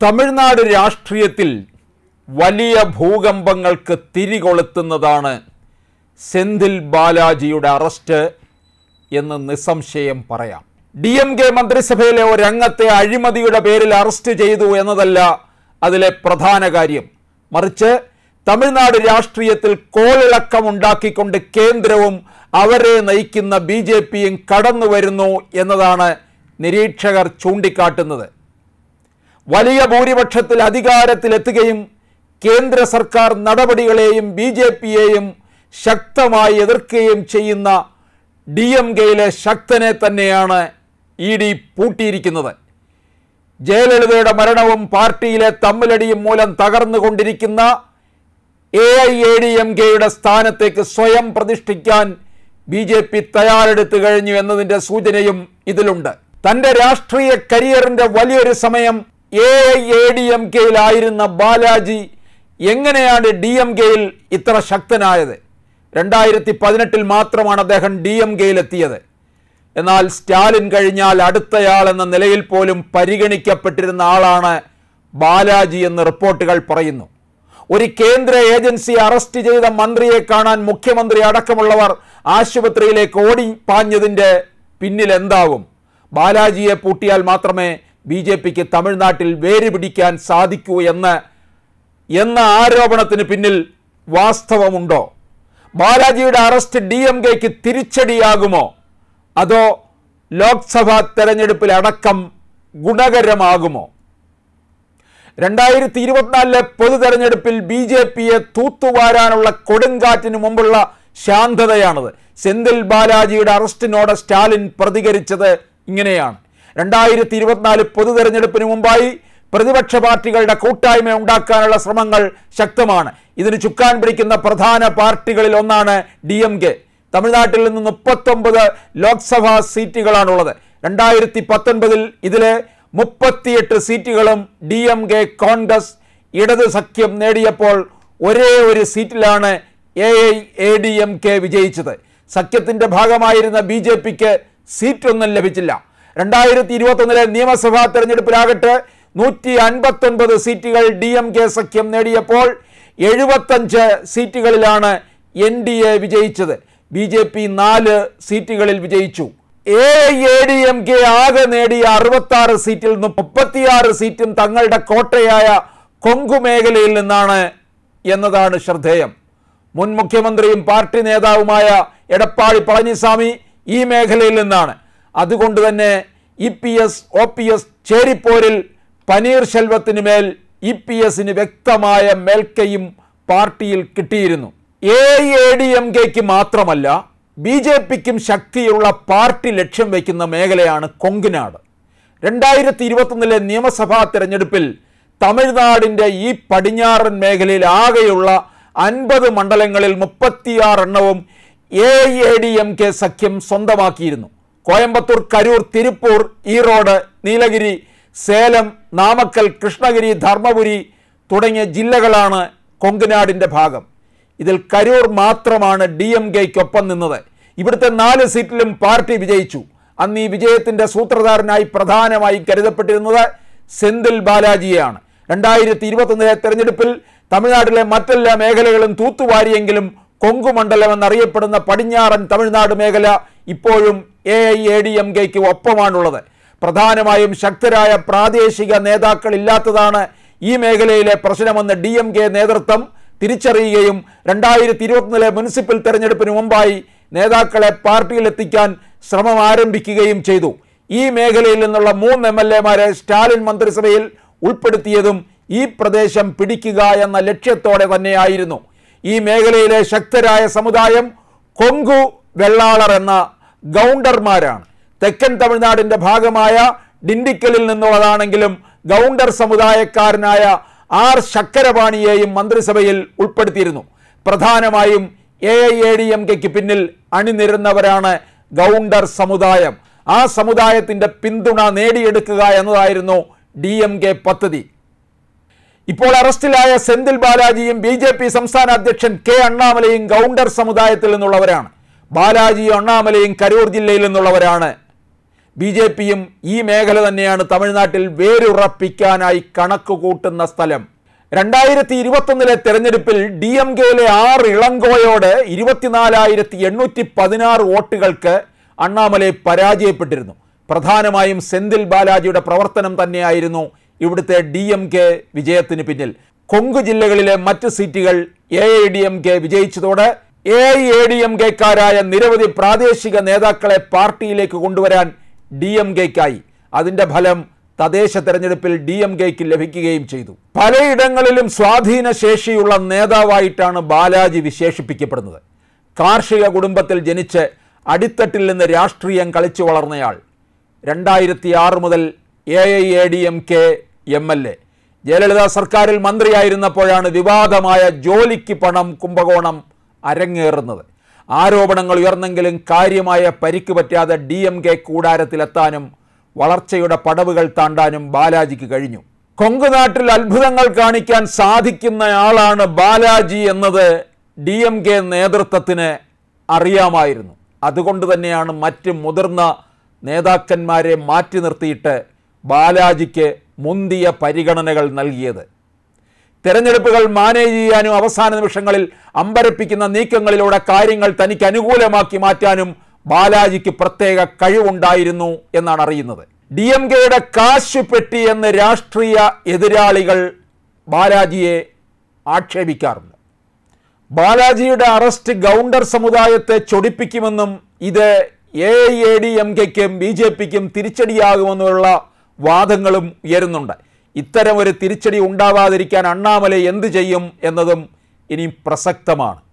തമിഴ്നാട് രാഷ്ട്രീയത്തിൽ വലിയ ഭൂകമ്പങ്ങൾക്ക് തിരികൊളുത്തുന്നതാണ് സെന്തിൽ ബാലാജിയുടെ അറസ്റ്റ് എന്ന് നിസ്സംശയം പറയാം ഡി എം കെ മന്ത്രിസഭയിലെ ഒരംഗത്തെ അഴിമതിയുടെ പേരിൽ അറസ്റ്റ് ചെയ്തു എന്നതല്ല അതിലെ പ്രധാന കാര്യം മറിച്ച് തമിഴ്നാട് രാഷ്ട്രീയത്തിൽ കോളിളക്കമുണ്ടാക്കിക്കൊണ്ട് കേന്ദ്രവും അവരെ നയിക്കുന്ന ബി ജെ പിയും കടന്നു വരുന്നു എന്നതാണ് നിരീക്ഷകർ ചൂണ്ടിക്കാട്ടുന്നത് വലിയ ഭൂരിപക്ഷത്തിൽ അധികാരത്തിലെത്തുകയും കേന്ദ്ര സർക്കാർ നടപടികളെയും ബി ജെ പിയെയും ശക്തമായി എതിർക്കുകയും ചെയ്യുന്ന ഡി എം കെയിലെ ശക്തനെ തന്നെയാണ് ഇ ഡി പൂട്ടിയിരിക്കുന്നത് ജയലളിതയുടെ മരണവും പാർട്ടിയിലെ തമ്മിലടിയും മൂലം തകർന്നുകൊണ്ടിരിക്കുന്ന A I A D M കെയുടെ സ്ഥാനത്തേക്ക് സ്വയം പ്രതിഷ്ഠിക്കാൻ ബി ജെ പി തയ്യാറെടുത്തു കഴിഞ്ഞു എന്നതിൻ്റെ സൂചനയും ഇതിലുണ്ട് തൻ്റെ രാഷ്ട്രീയ കരിയറിൻ്റെ വലിയൊരു സമയം A I A D M കെയിലായിരുന്ന ബാലാജി എങ്ങനെയാണ് ഡി എം കെയിൽ ഇത്ര ശക്തനായത് രണ്ടായിരത്തി പതിനെട്ടിൽ മാത്രമാണ് അദ്ദേഹം ഡി എം കെയിലെത്തിയത് എന്നാൽ സ്റ്റാലിൻ കഴിഞ്ഞാൽ അടുത്തയാൾ എന്ന നിലയിൽ പോലും പരിഗണിക്കപ്പെട്ടിരുന്ന ആളാണ് ബാലാജി എന്ന് റിപ്പോർട്ടുകൾ പറയുന്നു ഒരു കേന്ദ്ര ഏജൻസി അറസ്റ്റ് ചെയ്ത മന്ത്രിയെ കാണാൻ മുഖ്യമന്ത്രി അടക്കമുള്ളവർ ആശുപത്രിയിലേക്ക് ഓടി പാഞ്ഞതിൻ്റെ പിന്നിൽ എന്താകും ബാലാജിയെ പൂട്ടിയാൽ മാത്രമേ ബി ജെ പിക്ക് തമിഴ്നാട്ടിൽ വേര് പിടിക്കാൻ സാധിക്കൂ എന്ന് എന്ന ആരോപണത്തിന് പിന്നിൽ വാസ്തവമുണ്ടോ ബാലാജിയുടെ അറസ്റ്റ് ഡി എം കെക്ക് തിരിച്ചടിയാകുമോ അതോ ലോക്സഭാ തെരഞ്ഞെടുപ്പിൽ അടക്കം ഗുണകരമാകുമോ രണ്ടായിരത്തി ഇരുപത്തിനാലിലെ പൊതു തെരഞ്ഞെടുപ്പിൽ ബി ജെ പിയെ തൂത്തുവാരാനുള്ള കൊടുങ്കാറ്റിന് മുമ്പുള്ള ശാന്തതയാണത് സെന്തിൽ ബാലാജിയുടെ അറസ്റ്റിനോട് സ്റ്റാലിൻ പ്രതികരിച്ചത് ഇങ്ങനെയാണ് രണ്ടായിരത്തി ഇരുപത്തിനാല് പൊതു തെരഞ്ഞെടുപ്പിന് മുമ്പായി പ്രതിപക്ഷ പാർട്ടികളുടെ കൂട്ടായ്മ ഉണ്ടാക്കാനുള്ള ശ്രമങ്ങൾ ശക്തമാണ് ഇതിന് ചുക്കാൻ പിടിക്കുന്ന പ്രധാന പാർട്ടികളിൽ ഒന്നാണ് ഡി എം കെ തമിഴ്നാട്ടിൽ നിന്ന് മുപ്പത്തൊമ്പത് ലോക്സഭാ സീറ്റുകളാണുള്ളത് രണ്ടായിരത്തി പത്തൊൻപതിൽ ഇതിലെ മുപ്പത്തിയെട്ട് സീറ്റുകളും ഡി എം കെ കോൺഗ്രസ് ഇടത് സഖ്യം നേടിയപ്പോൾ ഒരേ ഒരു സീറ്റിലാണ് A I A D M K വിജയിച്ചത് സഖ്യത്തിന്റെ ഭാഗമായിരുന്ന ബി ജെ പിക്ക് സീറ്റൊന്നും ലഭിച്ചില്ല രണ്ടായിരത്തി ഇരുപത്തൊന്നിലെ നിയമസഭാ തെരഞ്ഞെടുപ്പിലാകട്ടെ നൂറ്റി അൻപത്തൊൻപത് സീറ്റുകൾ ഡി എം കെ സഖ്യം നേടിയപ്പോൾ എഴുപത്തഞ്ച് സീറ്റുകളിലാണ് എൻ ഡി എ വിജയിച്ചത് ബി ജെ പി നാല് സീറ്റുകളിൽ വിജയിച്ചു A A D M K ആകെ നേടിയ അറുപത്തി ആറ് സീറ്റിൽ നിന്ന് മുപ്പത്തിയാറ് സീറ്റും തങ്ങളുടെ കോട്ടയായ കൊങ്കു മേഖലയിൽ നിന്നാണ് എന്നതാണ് ശ്രദ്ധേയം മുൻ മുഖ്യമന്ത്രിയും പാർട്ടി നേതാവുമായ എടപ്പാടി പളനിസ്വാമി ഈ മേഖലയിൽ നിന്നാണ് അതുകൊണ്ട് തന്നെ E P S O P S ചേരിപ്പോരിൽ പനീർ ശെൽവത്തിന് മേൽ ഇ പി എസിന് വ്യക്തമായ മേൽക്കയും പാർട്ടിയിൽ കിട്ടിയിരുന്നു എ എ ഡി എം കെക്ക് മാത്രമല്ല ബി ജെ പിക്കും ശക്തിയുള്ള പാർട്ടി ലക്ഷ്യം വയ്ക്കുന്ന മേഖലയാണ് കൊങ്കനാട് രണ്ടായിരത്തി ഇരുപത്തൊന്നിലെ നിയമസഭാ തെരഞ്ഞെടുപ്പിൽ തമിഴ്നാടിൻ്റെ ഈ പടിഞ്ഞാറൻ മേഖലയിൽ ആകെയുള്ള അൻപത് മണ്ഡലങ്ങളിൽ മുപ്പത്തിയാറ് എണ്ണവും A A D M K സഖ്യം സ്വന്തമാക്കിയിരുന്നു കോയമ്പത്തൂർ കരൂർ തിരുപ്പൂർ ഈറോഡ് നീലഗിരി സേലം നാമക്കൽ കൃഷ്ണഗിരി ധർമ്മപുരി തുടങ്ങിയ ജില്ലകളാണ് കൊങ്കനാടിൻ്റെ ഭാഗം ഇതിൽ കരൂർ മാത്രമാണ് ഡി എം കെയ്ക്കൊപ്പം നിന്നത് ഇവിടുത്തെ നാല് സീറ്റിലും പാർട്ടി വിജയിച്ചു അന്ന് ഈ വിജയത്തിന്റെ സൂത്രധാരനായി പ്രധാനമായി കരുതപ്പെട്ടിരുന്നത് സെന്തിൽ ബാലാജിയാണ് രണ്ടായിരത്തി ഇരുപത്തൊന്നിലെ തെരഞ്ഞെടുപ്പിൽ തമിഴ്നാട്ടിലെ മറ്റെല്ലാ മേഖലകളും തൂത്തുവാരിയെങ്കിലും കൊങ്കുമണ്ഡലം എന്നറിയപ്പെടുന്ന പടിഞ്ഞാറൻ തമിഴ്നാട് മേഖല ഇപ്പോഴും A I A D M കെക്ക് ഒപ്പമാണുള്ളത് പ്രധാനമായും ശക്തരായ പ്രാദേശിക നേതാക്കൾ ഇല്ലാത്തതാണ് ഈ മേഖലയിലെ പ്രശ്നമെന്ന് ഡി എം കെ നേതൃത്വം തിരിച്ചറിയുകയും രണ്ടായിരത്തി ഇരുപത്തിനാലിലെ മുനിസിപ്പൽ തെരഞ്ഞെടുപ്പിന് മുമ്പായി നേതാക്കളെ പാർട്ടിയിലെത്തിക്കാൻ ശ്രമം ആരംഭിക്കുകയും ചെയ്തു ഈ മേഖലയിൽ നിന്നുള്ള മൂന്ന് എം എൽ എമാരെ സ്റ്റാലിൻ മന്ത്രിസഭയിൽ ഉൾപ്പെടുത്തിയതും ഈ പ്രദേശം പിടിക്കുക എന്ന ലക്ഷ്യത്തോടെ തന്നെയായിരുന്നു ഈ മേഖലയിലെ ശക്തരായ സമുദായം കൊങ്കു വെള്ളാളർ എന്ന ഗൗണ്ടർമാരാണ് തെക്കൻ തമിഴ്നാടിൻ്റെ ഭാഗമായ ഡിണ്ടിക്കലിൽ നിന്നുള്ളതാണെങ്കിലും ഗൗണ്ടർ സമുദായക്കാരനായ ആർ ശക്കരപാണിയെയും മന്ത്രിസഭയിൽ ഉൾപ്പെടുത്തിയിരുന്നു പ്രധാനമായും A I A D M കെക്ക് പിന്നിൽ അണിനിരുന്നവരാണ് ഗൗണ്ടർ സമുദായം ആ സമുദായത്തിൻ്റെ പിന്തുണ നേടിയെടുക്കുക എന്നതായിരുന്നു ഡി എം കെ പദ്ധതി ഇപ്പോൾ അറസ്റ്റിലായ സെന്തിൽ ബാലാജിയും ബി ജെ പി സംസ്ഥാന അധ്യക്ഷൻ കെ അണ്ണാമലയും ഗൗണ്ടർ സമുദായത്തിൽ നിന്നുള്ളവരാണ് ബാലാജിയും അണ്ണാമലയും കരൂർ ജില്ലയിൽ നിന്നുള്ളവരാണ് ബി ജെ പിയും ഈ മേഖല തന്നെയാണ് തമിഴ്നാട്ടിൽ വേരുറപ്പിക്കാനായി കണക്ക് കൂട്ടുന്ന സ്ഥലം രണ്ടായിരത്തി ഇരുപത്തൊന്നിലെ തെരഞ്ഞെടുപ്പിൽ ഡി എം കെയിലെ ആറ് ഇളങ്കോയോട് ഇരുപത്തിനാലായിരത്തി എണ്ണൂറ്റി പതിനാറ് വോട്ടുകൾക്ക് അണ്ണാമലൈ പരാജയപ്പെട്ടിരുന്നു പ്രധാനമായും സെന്തിൽ ബാലാജിയുടെ പ്രവർത്തനം തന്നെയായിരുന്നു ഇവിടുത്തെ ഡി എം കെ വിജയത്തിന് പിന്നിൽ കൊങ്കു ജില്ലകളിലെ മറ്റ് സീറ്റുകൾ A I D M K വിജയിച്ചതോടെ A I A D M കെക്കാരായ നിരവധി പ്രാദേശിക നേതാക്കളെ പാർട്ടിയിലേക്ക് കൊണ്ടുവരാൻ ഡി എം കെക്കായി അതിന്റെ ഫലം തദ്ദേശ തെരഞ്ഞെടുപ്പിൽ ഡി എം കെക്ക് ലഭിക്കുകയും ചെയ്തു പലയിടങ്ങളിലും സ്വാധീന ശേഷിയുള്ള നേതാവായിട്ടാണ് ബാലാജി വിശേഷിപ്പിക്കപ്പെടുന്നത് കാർഷിക കുടുംബത്തിൽ ജനിച്ച് അടിത്തട്ടിൽ നിന്ന് രാഷ്ട്രീയം കളിച്ചു വളർന്നയാൾ രണ്ടായിരത്തി ആറ് മുതൽ A I A D M K M L A Jayalalithaa സർക്കാരിൽ മന്ത്രിയായിരുന്നപ്പോഴാണ് വിവാദമായ ജോലിക്ക് പണം കുംഭകോണം അരങ്ങേറുന്നത് ആരോപണങ്ങൾ ഉയർന്നെങ്കിലും കാര്യമായ പരിക്ക് പറ്റാതെ ഡി എം കെ കൂടാരത്തിലെത്താനും വളർച്ചയുടെ പടവുകൾ താണ്ടാനും ബാലാജിക്ക് കഴിഞ്ഞു കൊങ്കുനാട്ടിൽ അത്ഭുതങ്ങൾ കാണിക്കാൻ സാധിക്കുന്നയാളാണ് ബാലാജി എന്നത് ഡി എം കെ നേതൃത്വത്തിന് അറിയാമായിരുന്നു അതുകൊണ്ട് തന്നെയാണ് മറ്റ് മുതിർന്ന നേതാക്കന്മാരെ മാറ്റി നിർത്തിയിട്ട് ബാലാജിക്ക് മുന്തിയ പരിഗണനകൾ നൽകിയത് തെരഞ്ഞെടുപ്പുകൾ മാനേജ് ചെയ്യാനും അവസാന നിമിഷങ്ങളിൽ അമ്പരപ്പിക്കുന്ന നീക്കങ്ങളിലൂടെ കാര്യങ്ങൾ തനിക്ക് അനുകൂലമാക്കി മാറ്റാനും ബാലാജിക്ക് പ്രത്യേക കഴിവുണ്ടായിരുന്നു എന്നാണ് അറിയുന്നത് ഡി എം കെയുടെ കാശ് പെട്ടി എന്ന് രാഷ്ട്രീയ എതിരാളികൾ ബാലാജിയെ ആക്ഷേപിക്കാറുണ്ട് ബാലാജിയുടെ അറസ്റ്റ് ഗൗണ്ടർ സമുദായത്തെ ചൊടിപ്പിക്കുമെന്നും ഇത് A I A D M കെക്കും ബി ജെ പിക്കും തിരിച്ചടിയാകുമെന്നുള്ള വാദങ്ങളും ഉയരുന്നുണ്ട് ഇത്തരം ഒരു തിരിച്ചടി ഉണ്ടാവാതിരിക്കാൻ അണ്ണാമലൈ എന്ത് ചെയ്യും എന്നതും ഇനി പ്രസക്തമാണ്